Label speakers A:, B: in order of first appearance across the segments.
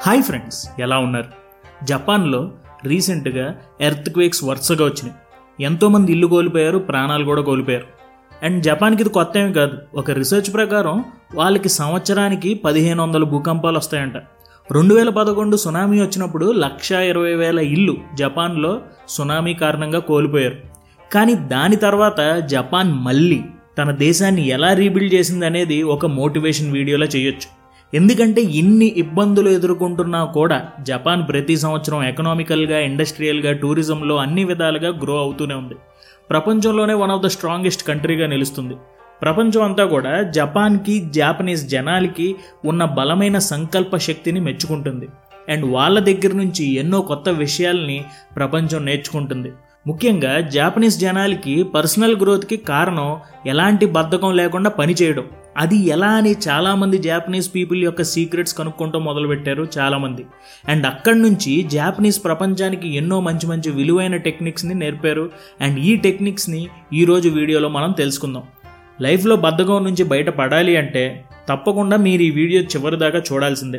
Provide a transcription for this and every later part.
A: hi friends ఎలా ఉన్నారు జపాన్లో రీసెంట్గా ఎర్త్ క్వేక్స్ వరుసగా వచ్చినాయి ఎంతోమంది ఇల్లు కోల్పోయారు ప్రాణాలు కూడా కోల్పోయారు అండ్ జపాన్కి ఇది కొత్త ఏమి కాదు ఒక రీసెర్చ్ ప్రకారం వాళ్ళకి సంవత్సరానికి పదిహేను వందల భూకంపాలు వస్తాయంట రెండు వేల పదకొండు సునామీ వచ్చినప్పుడు లక్ష ఇరవై వేల ఇల్లు జపాన్లో సునామీ కారణంగా కోల్పోయారు కానీ దాని తర్వాత జపాన్ మళ్ళీ తన దేశాన్ని ఎలా రీబిల్డ్ చేసింది అనేది ఒక మోటివేషన్ వీడియోలో చేయొచ్చు ఎందుకంటే ఇన్ని ఇబ్బందులు ఎదుర్కొంటున్నా కూడా జపాన్ ప్రతి సంవత్సరం ఎకనామికల్గా ఇండస్ట్రియల్గా టూరిజంలో అన్ని విధాలుగా గ్రో అవుతూనే ఉంది ప్రపంచంలోనే వన్ ఆఫ్ ద స్ట్రాంగెస్ట్ కంట్రీగా నిలుస్తుంది ప్రపంచం అంతా కూడా జపాన్కి జాపనీస్ జనాలకి ఉన్న బలమైన సంకల్ప శక్తిని మెచ్చుకుంటుంది అండ్ వాళ్ళ దగ్గర నుంచి ఎన్నో కొత్త విషయాల్ని ప్రపంచం నేర్చుకుంటుంది ముఖ్యంగా జాపనీస్ జనాలకి పర్సనల్ గ్రోత్కి కారణం ఎలాంటి బద్ధకం లేకుండా పనిచేయడం అది ఎలా అని చాలామంది జాపనీస్ పీపుల్ యొక్క సీక్రెట్స్ కనుక్కుంటూ మొదలుపెట్టారు చాలామంది అండ్ అక్కడి నుంచి జాపనీస్ ప్రపంచానికి ఎన్నో మంచి మంచి విలువైన టెక్నిక్స్ని నేర్పారు అండ్ ఈ టెక్నిక్స్ని ఈరోజు వీడియోలో మనం తెలుసుకుందాం లైఫ్లో బద్ధకం నుంచి బయటపడాలి అంటే తప్పకుండా మీరు ఈ వీడియో చివరి దాకా చూడాల్సిందే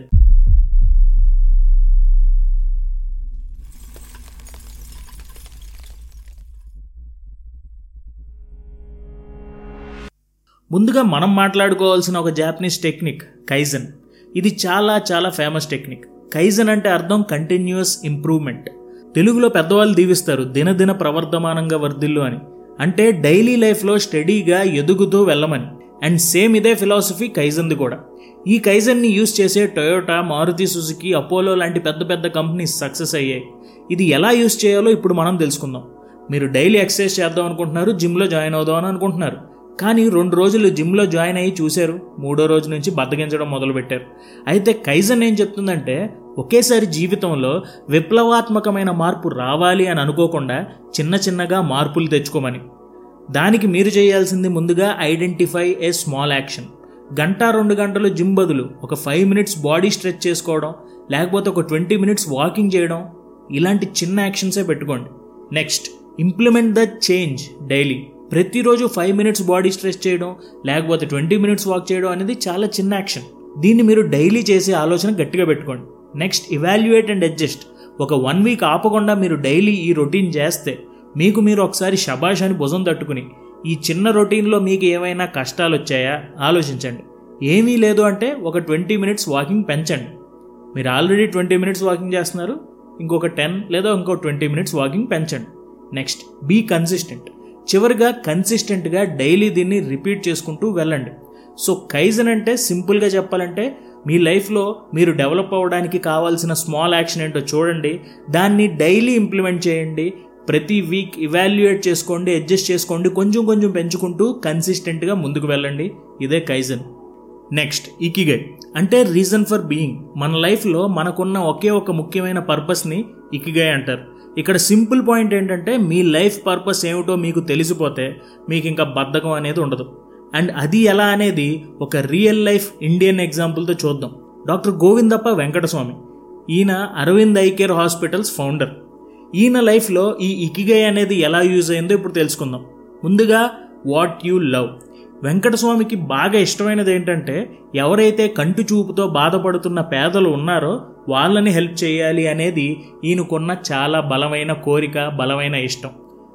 A: ముందుగా మనం మాట్లాడుకోవాల్సిన ఒక జాపనీస్ టెక్నిక్ కైజన్ ఇది చాలా చాలా ఫేమస్ టెక్నిక్ కైజన్ అంటే అర్థం కంటిన్యూస్ ఇంప్రూవ్మెంట్ తెలుగులో పెద్దవాళ్ళు దీవిస్తారు దినదిన ప్రవర్ధమానంగా వర్ధిల్లు అని అంటే డైలీ లైఫ్లో స్టడీగా ఎదుగుతూ వెళ్ళమని అండ్ సేమ్ ఇదే ఫిలాసఫీ కైజన్ది కూడా ఈ కైజన్ని యూస్ చేసే టొయోటా మారుతి సుజుకి అపోలో లాంటి పెద్ద పెద్ద కంపెనీస్ సక్సెస్ అయ్యాయి ఇది ఎలా యూస్ చేయాలో ఇప్పుడు మనం తెలుసుకుందాం మీరు డైలీ ఎక్సర్సైజ్ చేద్దాం అనుకుంటున్నారు జిమ్లో జాయిన్ అవుదాం అని అనుకుంటున్నారు కానీ రెండు రోజులు జిమ్లో జాయిన్ అయ్యి చూశారు మూడో రోజు నుంచి బద్దగించడం మొదలుపెట్టారు అయితే కైజన్ ఏం చెప్తుందంటే ఒకేసారి జీవితంలో విప్లవాత్మకమైన మార్పు రావాలి అని అనుకోకుండా చిన్న చిన్నగా మార్పులు తెచ్చుకోమని దానికి మీరు చేయాల్సింది ముందుగా ఐడెంటిఫై ఏ స్మాల్ యాక్షన్ గంట రెండు గంటలు జిమ్ బదులు ఒక ఫైవ్ మినిట్స్ బాడీ స్ట్రెచ్ చేసుకోవడం లేకపోతే ఒక ట్వంటీ మినిట్స్ వాకింగ్ చేయడం ఇలాంటి చిన్న యాక్షన్సే పెట్టుకోండి next implement the change daily ప్రతిరోజు ఫైవ్ మినిట్స్ బాడీ స్ట్రెచ్ చేయడం లేకపోతే ట్వంటీ మినిట్స్ వాక్ చేయడం అనేది చాలా చిన్న యాక్షన్ దీన్ని మీరు డైలీ చేసే ఆలోచన గట్టిగా పెట్టుకోండి నెక్స్ట్ ఇవాల్యుయేట్ అండ్ అడ్జస్ట్ ఒక వన్ వీక్ ఆపకుండా మీరు డైలీ ఈ రొటీన్ చేస్తే మీకు మీరు ఒకసారి షబాష్ అని భుజం తట్టుకుని ఈ చిన్న రొటీన్లో మీకు ఏమైనా కష్టాలు వచ్చాయా ఆలోచించండి ఏమీ లేదు అంటే ఒక ట్వంటీ మినిట్స్ వాకింగ్ పెంచండి మీరు ఆల్రెడీ ట్వంటీ మినిట్స్ వాకింగ్ చేస్తున్నారు ఇంకొక టెన్ లేదా ఇంకో ట్వంటీ మినిట్స్ వాకింగ్ పెంచండి నెక్స్ట్ బీ కన్సిస్టెంట్ చివరిగా కన్సిస్టెంట్గా డైలీ దీన్ని రిపీట్ చేసుకుంటూ వెళ్ళండి సో కైజన్ అంటే సింపుల్గా చెప్పాలంటే మీ లైఫ్లో మీరు డెవలప్ అవ్వడానికి కావాల్సిన స్మాల్ యాక్షన్ ఏంటో చూడండి దాన్ని డైలీ ఇంప్లిమెంట్ చేయండి ప్రతి వీక్ ఇవాల్యుయేట్ చేసుకోండి అడ్జస్ట్ చేసుకోండి కొంచెం కొంచెం పెంచుకుంటూ కన్సిస్టెంట్గా ముందుకు వెళ్ళండి ఇదే కైజన్ నెక్స్ట్ ఇకిగై అంటే రీజన్ ఫర్ బీయింగ్ మన లైఫ్లో మనకున్న ఒకే ఒక ముఖ్యమైన పర్పస్ని ఇకిగై అంటారు ఇక్కడ సింపుల్ పాయింట్ ఏంటంటే మీ లైఫ్ పర్పస్ ఏమిటో మీకు తెలిసిపోతే మీకు ఇంకా బద్ధకం అనేది ఉండదు అండ్ అది ఎలా అనేది ఒక రియల్ లైఫ్ ఇండియన్ ఎగ్జాంపుల్తో చూద్దాం డాక్టర్ గోవిందప్ప వెంకటస్వామి ఈయన Aravind eye care hospitals founder ఈయన లైఫ్లో ఈ ఇకిగై అనేది ఎలా యూజ్ అయిందో ఇప్పుడు తెలుసుకుందాం ముందుగా వాట్ యు లవ్ వెంకటస్వామికి బాగా ఇష్టమైనది ఏంటంటే ఎవరైతే కంటి చూపుతో బాధపడుతున్న పేదలు ఉన్నారో వాళ్ళని హెల్ప్ చేయాలి అనేది ఈయనకున్న చాలా బలమైన కోరిక బలమైన ఇష్టం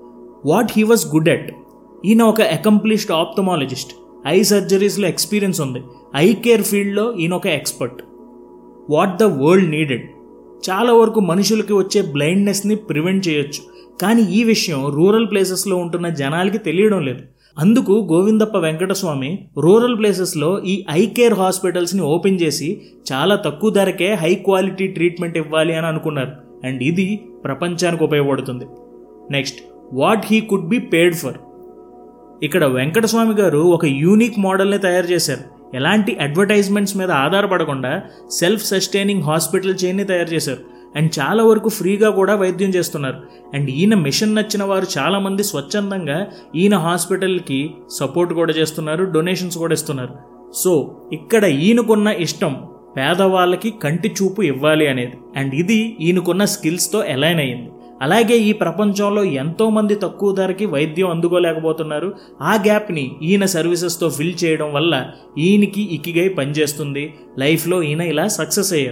A: what he was good at ఈయన ఒక అకంప్లిష్డ్ ఆప్థమాలజిస్ట్ ఐ సర్జరీస్లో ఎక్స్పీరియన్స్ ఉంది ఐ కేర్ ఫీల్డ్లో ఈయన ఒక expert what the world needed చాలా వరకు మనుషులకి వచ్చే బ్లైండ్నెస్ని ప్రివెంట్ చేయొచ్చు కానీ ఈ విషయం రూరల్ ప్లేసెస్లో ఉంటున్న జనాలకి తెలియడం లేదు అందుకు గోవిందప్ప వెంకటస్వామి రూరల్ ప్లేసెస్లో ఈ ఐ కేర్ హాస్పిటల్స్ని ఓపెన్ చేసి చాలా తక్కువ ధరకే హై క్వాలిటీ ట్రీట్మెంట్ ఇవ్వాలి అని అనుకున్నారు అండ్ ఇది ప్రపంచానికి ఉపయోగపడుతుంది next what he could be paid for ఇక్కడ వెంకటస్వామి గారు ఒక యూనిక్ మోడల్ని తయారు చేశారు ఎలాంటి అడ్వర్టైజ్మెంట్స్ మీద ఆధారపడకుండా సెల్ఫ్ సస్టైనింగ్ హాస్పిటల్ చైన్ని తయారు చేశారు అండ్ చాలా వరకు ఫ్రీగా కూడా వైద్యం చేస్తున్నారు అండ్ ఈయన మిషన్ నచ్చిన వారు చాలామంది స్వచ్ఛందంగా ఈయన హాస్పిటల్కి సపోర్ట్ కూడా చేస్తున్నారు డొనేషన్స్ కూడా ఇస్తున్నారు సో ఇక్కడ ఈయనకున్న ఇష్టం పేదవాళ్ళకి కంటి చూపు ఇవ్వాలి అనేది అండ్ ఇది ఈయనకున్న స్కిల్స్తో అలైన్ అయ్యింది అలాగే ఈ ప్రపంచంలో ఎంతోమంది తక్కువ ధరకి వైద్యం అందుకోలేకపోతున్నారు ఆ గ్యాప్ని ఈయన సర్వీసెస్తో ఫిల్ చేయడం వల్ల ఈయనకి ఇకిగై పనిచేస్తుంది లైఫ్లో ఈయన ఇలా సక్సెస్ అయ్యారు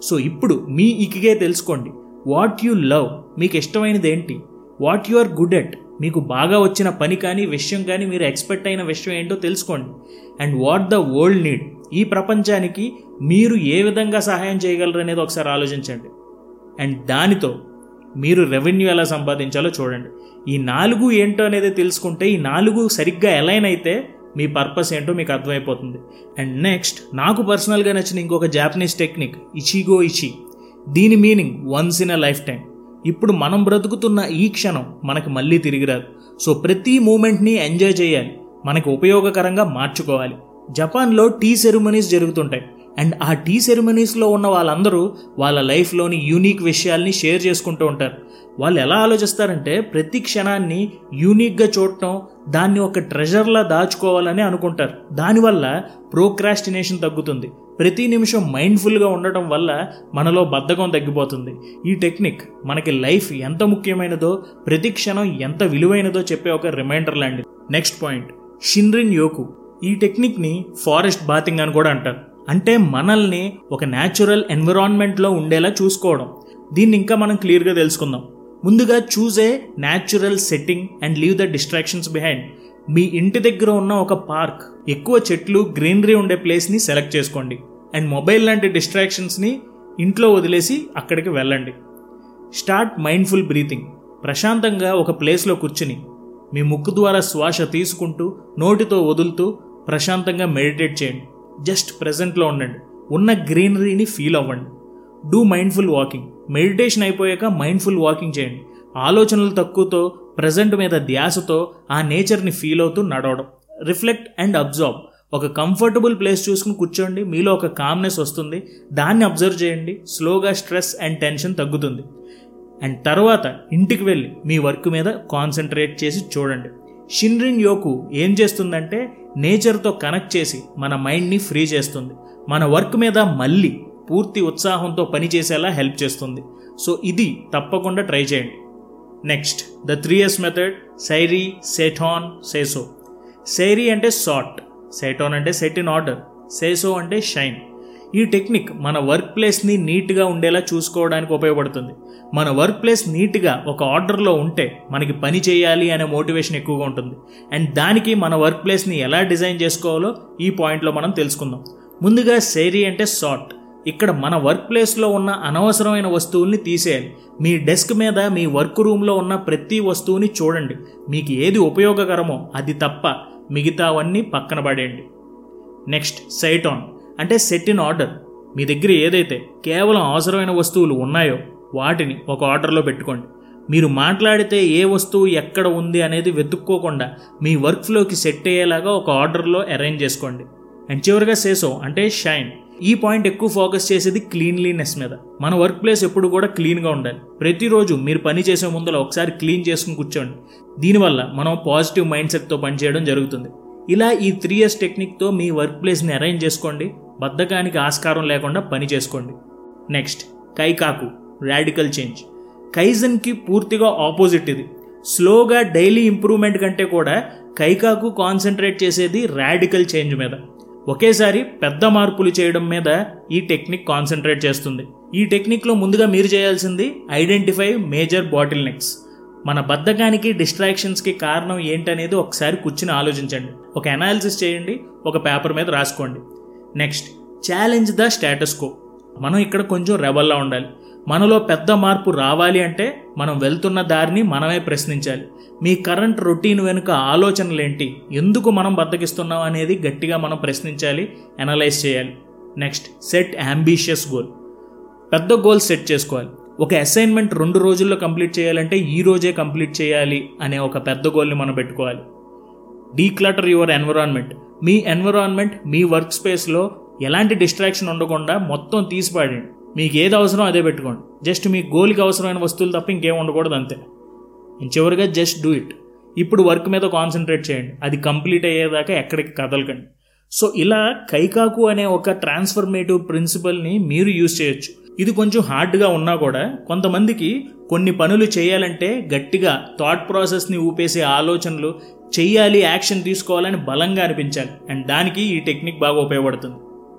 A: సో ఇప్పుడు మీ ఇకిగే తెలుసుకోండి వాట్ యు లవ్ మీకు ఇష్టమైనది ఏంటి what you are good at మీకు బాగా వచ్చిన పని కానీ విషయం కానీ మీరు ఎక్స్పెక్ట్ అయిన విషయం ఏంటో తెలుసుకోండి and what the world need ఈ ప్రపంచానికి మీరు ఏ విధంగా సహాయం చేయగలరు అనేది ఒకసారి ఆలోచించండి అండ్ దానితో మీరు రెవెన్యూ ఎలా సంపాదించాలో చూడండి ఈ నాలుగు ఏంటో అనేది తెలుసుకుంటే ఈ నాలుగు సరిగ్గా ఎలైన్ అయితే మీ పర్పస్ ఏంటో మీకు అర్థమైపోతుంది అండ్ నెక్స్ట్ నాకు పర్సనల్గా నచ్చిన ఇంకొక జాపనీస్ టెక్నిక్ ఇచిగో ఇచి దీని meaning once in a lifetime ఇప్పుడు మనం బ్రతుకుతున్న ఈ క్షణం మనకి మళ్ళీ తిరిగి రాదు సో ప్రతి మూమెంట్ని ఎంజాయ్ చేయాలి మనకి ఉపయోగకరంగా మార్చుకోవాలి జపాన్లో టీ సెరమనీస్ జరుగుతుంటాయి అండ్ ఆ టీ సెరమనీస్లో ఉన్న వాళ్ళందరూ వాళ్ళ లైఫ్లోని యూనిక్ విషయాల్ని షేర్ చేసుకుంటూ ఉంటారు వాళ్ళు ఎలా ఆలోచిస్తారంటే ప్రతి క్షణాన్ని యూనిక్గా చూడటం దాన్ని ఒక ట్రెజర్లా దాచుకోవాలని అనుకుంటారు దానివల్ల ప్రోక్రాస్టినేషన్ తగ్గుతుంది ప్రతి నిమిషం మైండ్ఫుల్గా ఉండటం వల్ల మనలో బద్ధకం తగ్గిపోతుంది ఈ టెక్నిక్ మనకి లైఫ్ ఎంత ముఖ్యమైనదో ప్రతి క్షణం ఎంత విలువైనదో చెప్పే ఒక రిమైండర్ లాంటిది నెక్స్ట్ పాయింట్ షిన్రిన్ యోకు ఈ టెక్నిక్ని ఫారెస్ట్ బాతింగ్ అని కూడా అంటారు అంటే మనల్ని ఒక న్యాచురల్ ఎన్విరాన్మెంట్లో ఉండేలా చూసుకోవడం దీన్ని ఇంకా మనం క్లియర్గా తెలుసుకుందాం ముందుగా choose a natural setting and leave the distractions behind మీ ఇంటి దగ్గర ఉన్న ఒక పార్క్ ఎక్కువ చెట్లు గ్రీనరీ ఉండే ప్లేస్ని సెలెక్ట్ చేసుకోండి అండ్ మొబైల్ లాంటి డిస్ట్రాక్షన్స్ని ఇంట్లో వదిలేసి అక్కడికి వెళ్ళండి స్టార్ట్ మైండ్ఫుల్ బ్రీతింగ్ ప్రశాంతంగా ఒక ప్లేస్లో కూర్చుని మీ ముక్కు ద్వారా శ్వాస తీసుకుంటూ నోటితో వదులుతూ ప్రశాంతంగా మెడిటేట్ చేయండి జస్ట్ ప్రజెంట్లో ఉండండి ఉన్న గ్రీనరీని ఫీల్ అవ్వండి డూ మైండ్ఫుల్ వాకింగ్ మెడిటేషన్ అయిపోయాక మైండ్ఫుల్ వాకింగ్ చేయండి ఆలోచనలు తక్కువతో ప్రజెంట్ మీద ధ్యాసతో ఆ నేచర్ని ఫీల్ అవుతూ నడవడం రిఫ్లెక్ట్ అండ్ అబ్జర్వ్ ఒక కంఫర్టబుల్ ప్లేస్ చూసుకుని కూర్చోండి మీలో ఒక కామ్నెస్ వస్తుంది దాన్ని అబ్జర్వ్ చేయండి స్లోగా స్ట్రెస్ అండ్ టెన్షన్ తగ్గుతుంది అండ్ తర్వాత ఇంటికి వెళ్ళి మీ వర్క్ మీద కాన్సన్ట్రేట్ చేసి చూడండి షిన్రిన్ యోకు ఏం చేస్తుందంటే నేచర్తో కనెక్ట్ చేసి మన మైండ్ని ఫ్రీ చేస్తుంది మన వర్క్ మీద మళ్ళీ పూర్తి ఉత్సాహంతో పనిచేసేలా హెల్ప్ చేస్తుంది సో ఇది తప్పకుండా ట్రై చేయండి next the three S method seiri seiton seiso seiri అంటే సాట్ సెటాన్ అంటే సెట్ ఇన్ ఆర్డర్ సేసో అంటే షైన్ ఈ టెక్నిక్ మన వర్క్ ప్లేస్ని నీట్గా ఉండేలా చూసుకోవడానికి ఉపయోగపడుతుంది మన వర్క్ ప్లేస్ నీట్గా ఒక ఆర్డర్లో ఉంటే మనకి పని చేయాలి అనే మోటివేషన్ ఎక్కువగా ఉంటుంది అండ్ దానికి మన వర్క్ ప్లేస్ని ఎలా డిజైన్ చేసుకోవాలో ఈ పాయింట్లో మనం తెలుసుకుందాం ముందుగా సేరీ అంటే సాట్ ఇక్కడ మన వర్క్ ప్లేస్లో ఉన్న అనవసరమైన వస్తువుల్ని తీసేయాలి మీ డెస్క్ మీద మీ వర్క్ రూమ్లో ఉన్న ప్రతి వస్తువుని చూడండి మీకు ఏది ఉపయోగకరమో అది తప్ప మిగతావన్నీ పక్కన పడేయండి నెక్స్ట్ సైట్ ఆన్ అంటే సెట్ ఇన్ ఆర్డర్ మీ దగ్గర ఏదైతే కేవలం అవసరమైన వస్తువులు ఉన్నాయో వాటిని ఒక ఆర్డర్లో పెట్టుకోండి మీరు మాట్లాడితే ఏ వస్తువు ఎక్కడ ఉంది అనేది వెతుక్కోకుండా మీ వర్క్ ఫ్లోకి సెట్ అయ్యేలాగా ఒక ఆర్డర్లో అరేంజ్ చేసుకోండి అండ్ చివరిగా సేసో అంటే షైన్ ఈ పాయింట్ ఎక్కువ ఫోకస్ చేసేది క్లీన్లీనెస్ మీద మన వర్క్ ప్లేస్ ఎప్పుడు కూడా క్లీన్గా ఉండాలి ప్రతిరోజు మీరు పని చేసే ముందర ఒకసారి క్లీన్ చేసుకుని కూర్చోండి దీనివల్ల మనం పాజిటివ్ మైండ్ సెట్తో పనిచేయడం జరుగుతుంది ఇలా ఈ త్రీ ఇయర్స్ టెక్నిక్తో మీ వర్క్ ప్లేస్ని అరేంజ్ చేసుకోండి బద్ధకానికి ఆస్కారం లేకుండా పని చేసుకోండి నెక్స్ట్ కైకాకు రాడికల్ చేంజ్ కైజన్కి పూర్తిగా ఆపోజిట్ ఇది స్లోగా డైలీ ఇంప్రూవ్మెంట్ కంటే కూడా కైకాకు కాన్సన్ట్రేట్ చేసేది రాడికల్ చేంజ్ మీద ఒకేసారి పెద్ద మార్పులు చేయడం మీద ఈ టెక్నిక్ కాన్సన్ట్రేట్ చేస్తుంది ఈ టెక్నిక్లో ముందుగా మీరు చేయాల్సింది ఐడెంటిఫై మేజర్ బాటిల్ నెక్స్ మన బద్ధకానికి డిస్ట్రాక్షన్స్కి కారణం ఏంటనేది ఒకసారి కూర్చుని ఆలోచించండి ఒక అనాలిసిస్ చేయండి ఒక పేపర్ మీద రాసుకోండి next challenge the status quo మనం ఇక్కడ కొంచెం రెబల్లా ఉండాలి మనలో పెద్ద మార్పు రావాలి అంటే మనం వెళ్తున్న దారిని మనమే ప్రశ్నించాలి మీ కరెంట్ రొటీన్ వెనుక ఆలోచనలేంటి ఎందుకు మనం బద్దకిస్తున్నాం అనేది గట్టిగా మనం ప్రశ్నించాలి అనలైజ్ చేయాలి నెక్స్ట్ సెట్ అంబిషియస్ గోల్ పెద్ద గోల్ సెట్ చేసుకోవాలి ఒక అసైన్మెంట్ రెండు రోజుల్లో కంప్లీట్ చేయాలంటే ఈ రోజే కంప్లీట్ చేయాలి అనే ఒక పెద్ద గోల్ని మనం పెట్టుకోవాలి డీక్లటర్ యువర్ ఎన్విరాన్మెంట్ మీ ఎన్విరాన్మెంట్ మీ వర్క్ స్పేస్లో ఎలాంటి డిస్ట్రాక్షన్ ఉండకుండా మొత్తం తీసిపాడండి మీకు ఏది అవసరం అదే పెట్టుకోండి జస్ట్ మీ గోల్కి అవసరమైన వస్తువులు తప్ప ఇంకేం ఉండకూడదు అంతే చివరిగా జస్ట్ డూ ఇట్ ఇప్పుడు వర్క్ మీద కాన్సన్ట్రేట్ చేయండి అది కంప్లీట్ అయ్యేదాకా ఎక్కడికి కదలకండి సో ఇలా కైకాకు అనే ఒక ట్రాన్స్ఫర్మేటివ్ ప్రిన్సిపల్ని మీరు యూజ్ చేయొచ్చు ఇది కొంచెం హార్డ్గా ఉన్నా కూడా కొంతమందికి కొన్ని పనులు చేయాలంటే గట్టిగా థాట్ ప్రాసెస్ని ఊపేసే ఆలోచనలు చెయ్యాలి యాక్షన్ తీసుకోవాలని బలంగా అనిపించాలి అండ్ దానికి ఈ టెక్నిక్ బాగా ఉపయోగపడుతుంది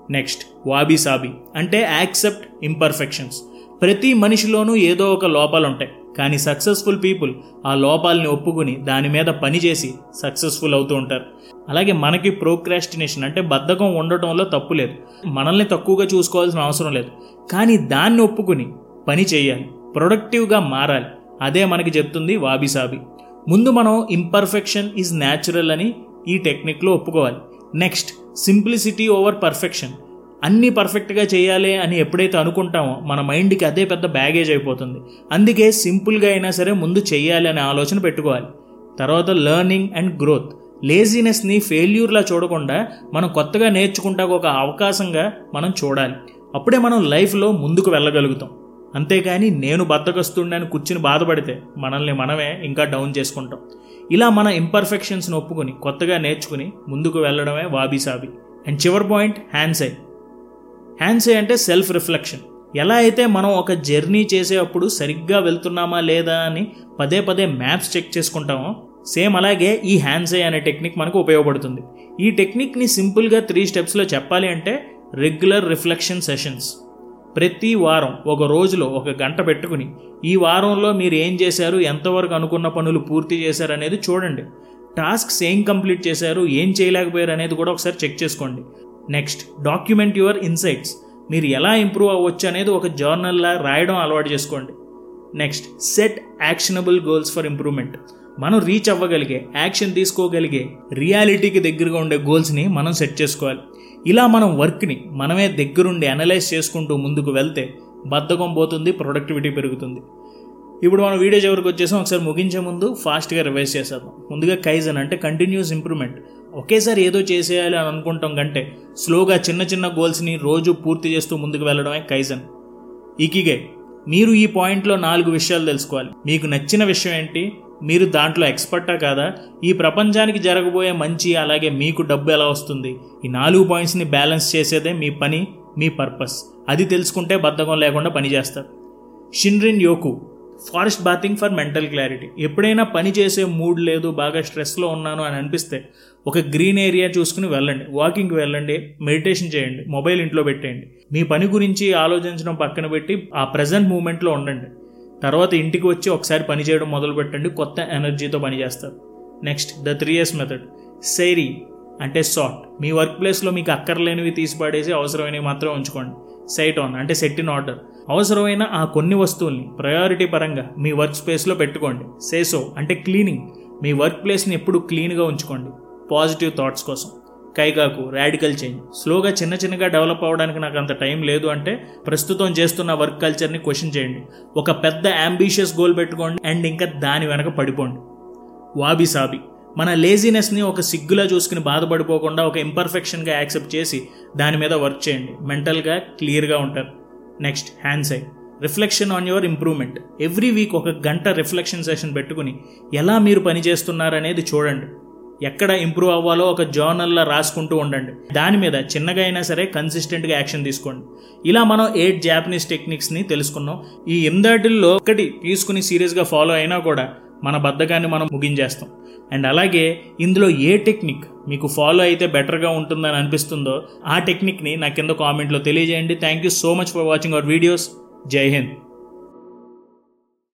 A: నెక్స్ట్ వాబీ సాబీ అంటే యాక్సెప్ట్ ఇంపర్ఫెక్షన్స్ ప్రతి మనిషిలోనూ ఏదో ఒక లోపాలు ఉంటాయి కానీ సక్సెస్ఫుల్ పీపుల్ ఆ లోపాలని ఒప్పుకుని దాని మీద పని చేసి సక్సెస్ఫుల్ అవుతూ ఉంటారు అలాగే మనకి ప్రోక్రాస్టినేషన్ అంటే బద్ధకం ఉండటంలో తప్పు లేదు మనల్ని తక్కువగా చూసుకోవాల్సిన అవసరం లేదు కానీ దాన్ని ఒప్పుకుని పని చేయాలి ప్రొడక్టివ్గా మారాలి అదే మనకి చెప్తుంది వాబిసాబి ముందు మనం ఇంపర్ఫెక్షన్ ఈజ్ న్యాచురల్ అని ఈ టెక్నిక్లో ఒప్పుకోవాలి నెక్స్ట్ సింప్లిసిటీ ఓవర్ పర్ఫెక్షన్ అన్నీ పర్ఫెక్ట్గా చేయాలి అని ఎప్పుడైతే అనుకుంటామో మన మైండ్కి అదే పెద్ద బ్యాగేజ్ అయిపోతుంది అందుకే సింపుల్గా అయినా సరే ముందు చెయ్యాలి అనే ఆలోచన పెట్టుకోవాలి తర్వాత లెర్నింగ్ అండ్ గ్రోత్ లేజినెస్ని ఫెయిల్యూర్లా చూడకుండా మనం కొత్తగా నేర్చుకుంటా ఒక అవకాశంగా మనం చూడాలి అప్పుడే మనం లైఫ్లో ముందుకు వెళ్ళగలుగుతాం అంతేగాని నేను బద్దకొస్తుండని కూర్చుని బాధపడితే మనల్ని మనమే ఇంకా డౌన్ చేసుకుంటాం ఇలా మన ఇంపర్ఫెక్షన్స్ని ఒప్పుకొని కొత్తగా నేర్చుకుని ముందుకు వెళ్ళడమే వాబీసాబి అండ్ చివరి పాయింట్ హ్యాండ్సై హ్యాండ్సే అంటే సెల్ఫ్ రిఫ్లెక్షన్ ఎలా అయితే మనం ఒక జర్నీ చేసేటప్పుడు సరిగ్గా వెళ్తున్నామా లేదా అని పదే పదే మ్యాప్స్ చెక్ చేసుకుంటామో సేమ్ అలాగే ఈ హ్యాండ్సే అనే టెక్నిక్ మనకు ఉపయోగపడుతుంది ఈ టెక్నిక్ని సింపుల్గా త్రీ స్టెప్స్లో చెప్పాలి అంటే రెగ్యులర్ రిఫ్లెక్షన్ సెషన్స్ ప్రతి వారం ఒక రోజులో ఒక గంట పెట్టుకుని ఈ వారంలో మీరు ఏం చేశారు ఎంతవరకు అనుకున్న పనులు పూర్తి చేశారు అనేది చూడండి టాస్క్స్ ఏం కంప్లీట్ చేశారు ఏం చేయలేకపోయారు అనేది కూడా ఒకసారి చెక్ చేసుకోండి నెక్స్ట్ డాక్యుమెంట్ యువర్ ఇన్సైట్స్ మీరు ఎలా ఇంప్రూవ్ అవ్వచ్చు అనేది ఒక జర్నల్లా రాయడం అలవాటు చేసుకోండి next set actionable goals for improvement మనం రీచ్ అవ్వగలిగే యాక్షన్ తీసుకోగలిగే రియాలిటీకి దగ్గరగా ఉండే గోల్స్ని మనం సెట్ చేసుకోవాలి ఇలా మనం వర్క్ని మనమే దగ్గరుండి అనలైజ్ చేసుకుంటూ ముందుకు వెళ్తే బద్ధకం పోతుంది ప్రొడక్టివిటీ పెరుగుతుంది ఇప్పుడు మనం వీడియో చివరికి వచ్చేసాం ఒకసారి ముగించే ముందు ఫాస్ట్గా రివైజ్ చేసేద్దాం ముందుగా కైజన్ అంటే కంటిన్యూస్ ఇంప్రూవ్మెంట్ ఒకేసారి ఏదో చేసేయాలి అని అనుకుంటాం కంటే స్లోగా చిన్న చిన్న గోల్స్ని రోజు పూర్తి చేస్తూ ముందుకు వెళ్ళడమే కైజన్ ఇకిగే మీరు ఈ పాయింట్లో నాలుగు విషయాలు తెలుసుకోవాలి మీకు నచ్చిన విషయం ఏంటి మీరు దాంట్లో ఎక్స్పర్టా కాదా ఈ ప్రపంచానికి జరగబోయే మంచి అలాగే మీకు డబ్బు ఎలా వస్తుంది ఈ నాలుగు పాయింట్స్ని బ్యాలెన్స్ చేసేదే మీ పని మీ పర్పస్ అది తెలుసుకుంటే బద్ధకం లేకుండా పని చేస్తారు shinrin yoku forest bathing for mental clarity ఎప్పుడైనా పని చేసే మూడ్ లేదు బాగా స్ట్రెస్లో ఉన్నాను అని అనిపిస్తే ఒక గ్రీన్ ఏరియా చూసుకుని వెళ్ళండి వాకింగ్కి వెళ్ళండి మెడిటేషన్ చేయండి మొబైల్ ఇంట్లో పెట్టేయండి మీ పని గురించి ఆలోచించడం పక్కన పెట్టి ఆ ప్రజెంట్ మూమెంట్లో ఉండండి తర్వాత ఇంటికి వచ్చి ఒకసారి పని చేయడం మొదలు పెట్టండి కొత్త ఎనర్జీతో పని చేస్తారు next the three years method seiri అంటే సార్ట్ మీ వర్క్ ప్లేస్లో మీకు అక్కర్లేనివి తీసి పడేసి అవసరమైనవి మాత్రమే ఉంచుకోండి సైట్ ఆన్ అంటే సెట్ ఇన్ ఆర్డర్ అవసరమైన ఆ కొన్ని వస్తువుల్ని ప్రయారిటీ పరంగా మీ వర్క్ స్పేస్లో పెట్టుకోండి సేసో అంటే క్లీనింగ్ మీ వర్క్ ప్లేస్ని ఎప్పుడు క్లీన్గా ఉంచుకోండి పాజిటివ్ థాట్స్ కోసం కైగాకు రాడికల్ చేంజ్ స్లోగా చిన్న చిన్నగా డెవలప్ అవ్వడానికి నాకు అంత టైం లేదు అంటే ప్రస్తుతం చేస్తున్న వర్క్ కల్చర్ని క్వశ్చన్ చేయండి ఒక పెద్ద అంబిషియస్ గోల్ పెట్టుకోండి అండ్ ఇంకా దాని వెనక పడిపోండి వాబీ సాబీ మన లేజినెస్ని ఒక సిగ్గులా చూసుకుని బాధపడిపోకుండా ఒక ఇంపర్ఫెక్షన్గా యాక్సెప్ట్ చేసి దాని మీద వర్క్ చేయండి మెంటల్గా క్లియర్గా ఉంటారు next hansei reflection on your improvement every week ఒక గంట రిఫ్లెక్షన్ సెషన్ పెట్టుకుని ఎలా మీరు పని చేస్తున్నారనేది చూడండి ఎక్కడ ఇంప్రూవ్ అవ్వాలో ఒక జర్నల్లో రాసుకుంటూ ఉండండి దాని మీద చిన్నగా అయినా సరే కన్సిస్టెంట్గా యాక్షన్ తీసుకోండి ఇలా మనం ఎయిట్ జాపనీస్ టెక్నిక్స్ని తెలుసుకున్నాం ఈ ఎనిమిదాటిల్లో ఒకటి తీసుకుని సీరియస్గా ఫాలో అయినా కూడా మన బద్ధకాన్ని మనం ముగించేస్తాం అండ్ అలాగే ఇందులో ఏ టెక్నిక్ మీకు ఫాలో అయితే బెటర్గా ఉంటుందని అనిపిస్తుందో ఆ టెక్నిక్ని నా కింద కామెంట్లో తెలియజేయండి thank you so much for watching our videos Jai Hind